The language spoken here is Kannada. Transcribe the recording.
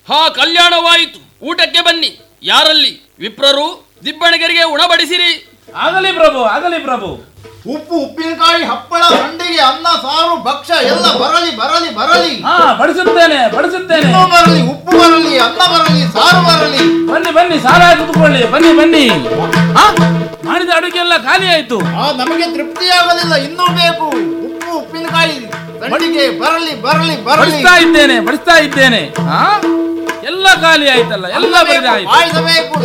ಹಾ ಕಲ್ಯಾಣವಾಯಿತು ಊಟಕ್ಕೆ ಬನ್ನಿ ಯಾರಲ್ಲಿ ವಿಪ್ರರು ದಿಬ್ಬಣಗರಿಗೆ ಉಣಬಡಿಸಿರಿ ಆಗಲಿ ಪ್ರಭು ಆಗಲಿ ಪ್ರಭು ಉಪ್ಪು ಉಪ್ಪಿನಕಾಯಿ ಹಪ್ಪಳ ಸಂಡಿಗೆ ಅನ್ನ ಸಾರು ಭಕ್ಷ್ಯ ಎಲ್ಲ ಬರಲಿ ಬರಲಿ ಬರಲಿ ಹಾ ಬಡಿಸುತ್ತೇನೆ ಬಡಿಸುತ್ತೇನೆ ಇನ್ನೂ ಬರಲಿ ಉಪ್ಪು ಬರಲಿ ಅನ್ನ ಬರಲಿ ಸಾರು ಬರಲಿ ಬನ್ನಿ ಬನ್ನಿ ಸಾರಾಗಿ ಕುತ್ಕೊಳ್ಳಿ ಬನ್ನಿ ಬನ್ನಿ ಹಾ ಮಾಡಿದ ಅಡುಗೆ ಎಲ್ಲ ಖಾಲಿ ಆಯ್ತು ಆ ನಮಗೆ ತೃಪ್ತಿಯಾಗಲಿಲ್ಲ ಇನ್ನೂ ಬೇಕು ಉಪ್ಪು ಉಪ್ಪಿನಕಾಯಿ ಸಂಡಿಗೆ ಬರಲಿ ಬರಲಿ ಬರಲಿ ಬಡಿಸ್ತಾ ಇದ್ದೇನೆ ಬಡಿಸ್ತಾ ಇದ್ದೇನೆ ಹಾ ಎಲ್ಲ ಖಾಲಿ ಆಯ್ತಲ್ಲ ಎಲ್ಲ ಬರಿದ ಆಯ್ತು ಪಾಯಸ ಬೇಕು